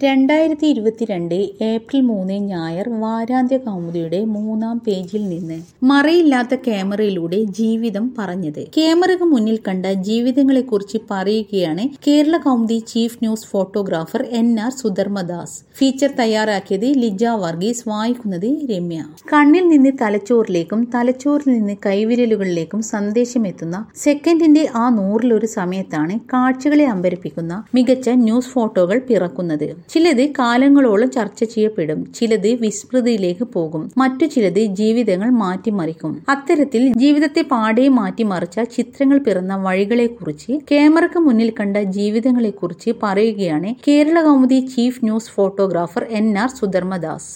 രണ്ടായിരത്തി ഇരുപത്തിരണ്ട് ഏപ്രിൽ മൂന്ന് ഞായർ വാരാന്ത്യ കൗമുദിയുടെ മൂന്നാം പേജിൽ നിന്ന് മറയില്ലാത്ത ക്യാമറയിലൂടെ ജീവിതം പറഞ്ഞത് ക്യാമറയ്ക്ക് മുന്നിൽ കണ്ട ജീവിതങ്ങളെക്കുറിച്ച് പറയുകയാണ് Kerala Kaumudi chief news photographer N R Sudharmadas feature തയ്യാറാക്കിയത് ലിജ വർഗീസ് വായിക്കുന്നത് രമ്യ കണ്ണിൽ നിന്ന് തലച്ചോറിലേക്കും തലച്ചോറിൽ നിന്ന് കൈവിരലുകളിലേക്കും സന്ദേശമെത്തുന്ന സെക്കൻഡിന്റെ ആ നൂറിലൊരു സമയത്താണ് കാഴ്ചകളെ അമ്പരിപ്പിക്കുന്ന മികച്ച ന്യൂസ് ഫോട്ടോകൾ പിറക്കുന്നത് ചിലത് കാലങ്ങളോളം ചർച്ച ചെയ്യപ്പെടും ചിലത് വിസ്മൃതിയിലേക്ക് പോകും മറ്റു ചിലത് ജീവിതങ്ങൾ മാറ്റിമറിക്കും അത്തരത്തിൽ ജീവിതത്തെ പാടെ മാറ്റിമറിച്ച ചിത്രങ്ങൾ പിറന്ന വഴികളെക്കുറിച്ച് ക്യാമറയ്ക്ക് മുന്നിൽ കണ്ട ജീവിതങ്ങളെക്കുറിച്ച് പറയുകയാണ് Kerala Kaumudi chief news photographer N R Sudharmadas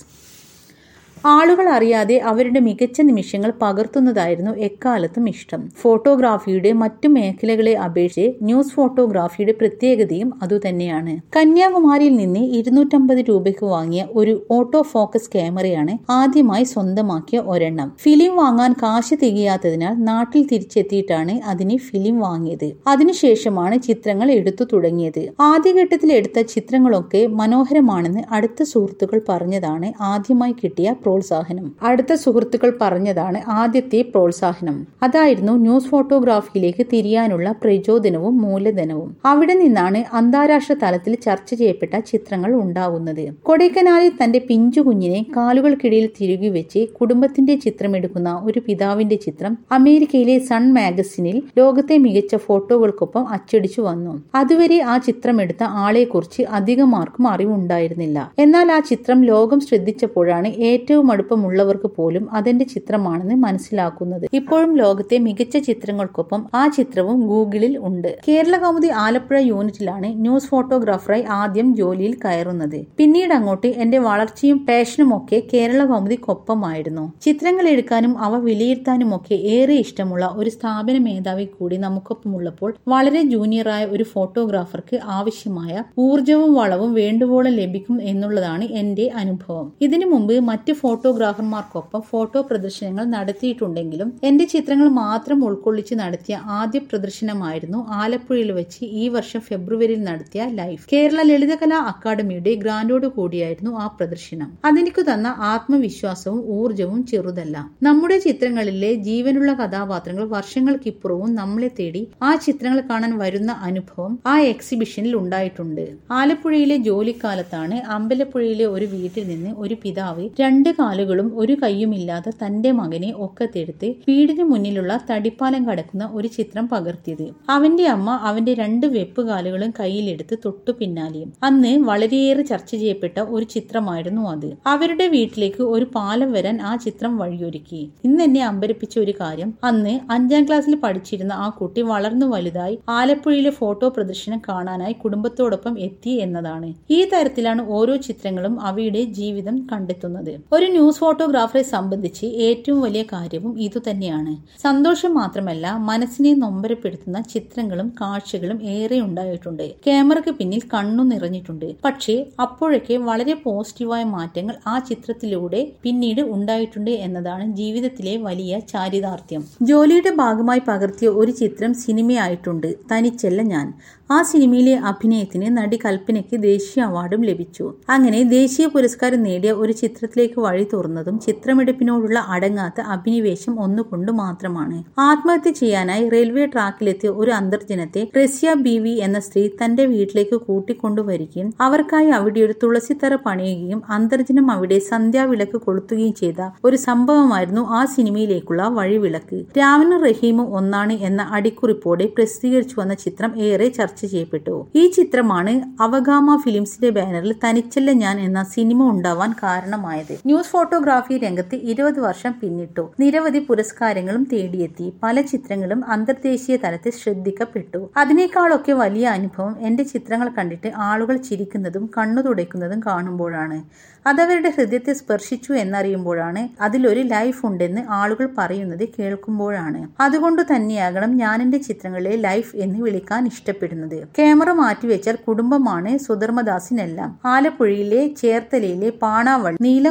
ആളുകൾ അറിയാതെ അവരുടെ മികച്ച നിമിഷങ്ങൾ പകർത്തുന്നതായിരുന്നു എക്കാലത്തും ഇഷ്ടം ഫോട്ടോഗ്രാഫിയുടെ മറ്റു മേഖലകളെ അപേക്ഷിച്ച് ന്യൂസ് ഫോട്ടോഗ്രാഫിയുടെ പ്രത്യേകതയും അതുതന്നെയാണ് കന്യാകുമാരിയിൽ നിന്ന് ഇരുന്നൂറ്റമ്പത് രൂപയ്ക്ക് വാങ്ങിയ ഒരു ഓട്ടോ ഫോക്കസ് ക്യാമറയാണ് ആദ്യമായി സ്വന്തമാക്കിയ ഒരെണ്ണം ഫിലിം വാങ്ങാൻ കാശ് തികയാത്തതിനാൽ നാട്ടിൽ തിരിച്ചെത്തിയിട്ടാണ് അതിന് ഫിലിം വാങ്ങിയത് അതിനുശേഷമാണ് ചിത്രങ്ങൾ എടുത്തു തുടങ്ങിയത് ആദ്യഘട്ടത്തിൽ എടുത്ത ചിത്രങ്ങളൊക്കെ മനോഹരമാണെന്ന് അടുത്ത സുഹൃത്തുക്കൾ പറഞ്ഞതാണ് ആദ്യമായി കിട്ടിയ പ്രോത്സാഹനം അടുത്ത സുഹൃത്തുക്കൾ പറഞ്ഞതാണ് ആദ്യത്തെ പ്രോത്സാഹനം അതായിരുന്നു ന്യൂസ് ഫോട്ടോഗ്രാഫിയിലേക്ക് തിരിയാനുള്ള പ്രചോദനവും മൂലധനവും അവിടെ നിന്നാണ് അന്താരാഷ്ട്ര തലത്തിൽ ചർച്ച ചെയ്യപ്പെട്ട ചിത്രങ്ങൾ ഉണ്ടാകുന്നത് കൊടൈക്കനാലിൽ തന്റെ പിഞ്ചു കുഞ്ഞിനെ കാലുകൾക്കിടയിൽ തിരുകി വെച്ച് കുടുംബത്തിന്റെ ചിത്രമെടുക്കുന്ന ഒരു പിതാവിന്റെ ചിത്രം അമേരിക്കയിലെ സൺ മാഗസിനിൽ ലോകത്തെ മികച്ച ഫോട്ടോകൾക്കൊപ്പം അച്ചടിച്ചു വന്നു അതുവരെ ആ ചിത്രമെടുത്ത ആളെക്കുറിച്ച് അധികം ആർക്കും അറിവുണ്ടായിരുന്നില്ല എന്നാൽ ആ ചിത്രം ലോകം ശ്രദ്ധിച്ചപ്പോഴാണ് ഏറ്റവും അടുപ്പമുള്ളവർക്ക് പോലും അതിന്റെ ചിത്രമാണെന്ന് മനസ്സിലാക്കുന്നത് ഇപ്പോഴും ലോകത്തെ മികച്ച ചിത്രങ്ങൾക്കൊപ്പം ആ ചിത്രവും ഗൂഗിളിൽ ഉണ്ട് കേരള കൗമുദി ആലപ്പുഴ യൂണിറ്റിലാണ് ന്യൂസ് ഫോട്ടോഗ്രാഫറായി ആദ്യം ജോലിയിൽ കയറുന്നത് പിന്നീട് അങ്ങോട്ട് എന്റെ വളർച്ചയും പാഷനും ഒക്കെ കേരള കൗമുദിക്കൊപ്പമായിരുന്നു ചിത്രങ്ങൾ എടുക്കാനും അവ വിലയിരുത്താനും ഒക്കെ ഏറെ ഇഷ്ടമുള്ള ഒരു സ്ഥാപന മേധാവി കൂടി നമുക്കൊപ്പമുള്ളപ്പോൾ വളരെ ജൂനിയറായ ഒരു ഫോട്ടോഗ്രാഫർക്ക് ആവശ്യമായ ഊർജവും വളവും വേണ്ടുവോളം ലഭിക്കും എന്നുള്ളതാണ് എന്റെ അനുഭവം ഇതിനു മുമ്പ് മറ്റ് ഫോട്ടോഗ്രാഫർമാർക്കൊപ്പം ഫോട്ടോ പ്രദർശനങ്ങൾ നടത്തിയിട്ടുണ്ടെങ്കിലും എന്റെ ചിത്രങ്ങൾ മാത്രം ഉൾക്കൊള്ളിച്ച് നടത്തിയ ആദ്യ പ്രദർശനമായിരുന്നു ആലപ്പുഴയിൽ വെച്ച് ഈ വർഷം ഫെബ്രുവരിയിൽ നടത്തിയ ലൈഫ് കേരള ലളിതകലാ അക്കാദമിയുടെ ഗ്രാൻഡോട് കൂടിയായിരുന്നു ആ പ്രദർശനം അതെനിക്ക് തന്ന ആത്മവിശ്വാസവും ഊർജവും ചെറുതല്ല നമ്മുടെ ചിത്രങ്ങളിലെ ജീവനുള്ള കഥാപാത്രങ്ങൾ വർഷങ്ങൾക്കിപ്പുറവും നമ്മളെ തേടി ആ ചിത്രങ്ങൾ കാണാൻ വരുന്ന അനുഭവം ആ എക്സിബിഷനിൽ ഉണ്ടായിട്ടുണ്ട് ആലപ്പുഴയിലെ ജോലിക്കാലത്താണ് അമ്പലപ്പുഴയിലെ ഒരു വീട്ടിൽ നിന്ന് ഒരു പിതാവ് രണ്ട് കാലുകളും ഒരു കൈയുമില്ലാത്ത തന്റെ മകനെ ഒക്കത്തെടുത്ത് വീടിന് മുന്നിലുള്ള തടിപ്പാലം കടക്കുന്ന ഒരു ചിത്രം പകർത്തിയത് അവന്റെ അമ്മ അവന്റെ രണ്ട് വെപ്പുകാലുകളും കയ്യിലെടുത്ത് തൊട്ടു പിന്നാലെയും അന്ന് വളരെയേറെ ചർച്ച ചെയ്യപ്പെട്ട ഒരു ചിത്രമായിരുന്നു അത് അവരുടെ വീട്ടിലേക്ക് ഒരു പാലം വരാൻ ആ ചിത്രം വഴിയൊരുക്കി ഇന്ന് എന്നെ അമ്പരപ്പിച്ച ഒരു കാര്യം അന്ന് അഞ്ചാം ക്ലാസ്സിൽ പഠിച്ചിരുന്ന ആ കുട്ടി വളർന്നു വലുതായി ആലപ്പുഴയിലെ ഫോട്ടോ പ്രദർശനം കാണാനായി കുടുംബത്തോടൊപ്പം എത്തി എന്നതാണ് ഈ തരത്തിലാണ് ഓരോ ചിത്രങ്ങളും അവയുടെ ജീവിതം കണ്ടെത്തുന്നത് ഒരു ന്യൂസ് ഫോട്ടോഗ്രാഫറെ സംബന്ധിച്ച് ഏറ്റവും വലിയ കാര്യവും ഇതുതന്നെയാണ് സന്തോഷം മാത്രമല്ല മനസ്സിനെ നൊമ്പരപ്പെടുത്തുന്ന ചിത്രങ്ങളും കാഴ്ചകളും ഏറെ ഉണ്ടായിട്ടുണ്ട് ക്യാമറയ്ക്ക് പിന്നിൽ കണ്ണു നിറഞ്ഞിട്ടുണ്ട് പക്ഷേ അപ്പോഴൊക്കെ വളരെ പോസിറ്റീവായ മാറ്റങ്ങൾ ആ ചിത്രത്തിലൂടെ പിന്നീട് ഉണ്ടായിട്ടുണ്ട് എന്നതാണ് ജീവിതത്തിലെ വലിയ ചാരിതാർത്ഥ്യം ജോലിയുടെ ഭാഗമായി പകർത്തിയ ഒരു ചിത്രം സിനിമയായിട്ടുണ്ട് തനിച്ചല്ല ഞാൻ ആ സിനിമയിലെ അഭിനയത്തിന് നടി കൽപ്പനയ്ക്ക് ദേശീയ അവാർഡും ലഭിച്ചു അങ്ങനെ ദേശീയ പുരസ്കാരം നേടിയ ഒരു ചിത്രത്തിലേക്ക് വഴി തുറന്നതും ചിത്രമെടുപ്പിനോടുള്ള അടങ്ങാത്ത അഭിനിവേശം ഒന്നുകൊണ്ട് മാത്രമാണ് ആത്മഹത്യ ചെയ്യാനായി റെയിൽവേ ട്രാക്കിലെത്തിയ ഒരു അന്തർജനത്തെ റഷ്യ ബി വി എന്ന സ്ത്രീ തന്റെ വീട്ടിലേക്ക് കൂട്ടിക്കൊണ്ടുവരികയും അവർക്കായി അവിടെ ഒരു തുളസിത്തറ പണിയുകയും അന്തർജനം അവിടെ സന്ധ്യാവിളക്ക് കൊളുത്തുകയും ചെയ്ത ഒരു സംഭവമായിരുന്നു ആ സിനിമയിലേക്കുള്ള വഴിവിളക്ക് രാവണ റഹീമും ഒന്നാണ് എന്ന അടിക്കുറിപ്പോടെ പ്രസിദ്ധീകരിച്ചു വന്ന ചിത്രം ഏറെ ചർച്ച ചെയ്യപ്പെട്ടു ഈ ചിത്രമാണ് അവഗാമ ഫിലിംസിന്റെ ബാനറിൽ തനിച്ചല്ല ഞാൻ എന്ന സിനിമ ഉണ്ടാവാൻ കാരണമായത് ന്യൂസ് ഫോട്ടോഗ്രാഫി രംഗത്ത് ഇരുപത് വർഷം പിന്നിട്ടു നിരവധി പുരസ്കാരങ്ങളും തേടിയെത്തി പല ചിത്രങ്ങളും അന്തർദേശീയ തലത്തിൽ ശ്രദ്ധിക്കപ്പെട്ടു അതിനേക്കാളൊക്കെ വലിയ അനുഭവം എന്റെ ചിത്രങ്ങൾ കണ്ടിട്ട് ആളുകൾ ചിരിക്കുന്നതും കണ്ണു തുടയ്ക്കുന്നതും കാണുമ്പോഴാണ് അതവരുടെ ഹൃദയത്തെ സ്പർശിച്ചു എന്നറിയുമ്പോഴാണ് അതിലൊരു ലൈഫ് ഉണ്ടെന്ന് ആളുകൾ പറയുന്നത് കേൾക്കുമ്പോഴാണ് അതുകൊണ്ട് തന്നെയാകണം ഞാൻ എന്റെ ചിത്രങ്ങളെ ലൈഫ് എന്ന് വിളിക്കാൻ ഇഷ്ടപ്പെടുന്നത് ക്യാമറ മാറ്റിവെച്ചാൽ കുടുംബമാണ് സുധർമ്മദാസിനെല്ലാം ആലപ്പുഴയിലെ ചേർത്തലയിലെ പാണാവൾ നീലംകുളങ്ങര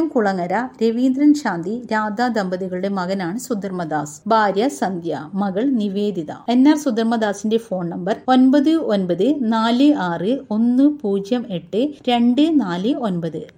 വടകര രവീന്ദ്രൻ ശാന്തി രാധാ ദമ്പതികളുടെ മകനാണ് സുധർമ്മദാസ് ഭാര്യ സന്ധ്യ മകൾ നിവേദിത എൻ ആർ സുധർമ്മദാസിന്റെ ഫോൺ നമ്പർ ഒൻപത് ഒൻപത് നാല് ആറ് ഒന്ന് പൂജ്യം എട്ട് രണ്ട് നാല് ഒൻപത്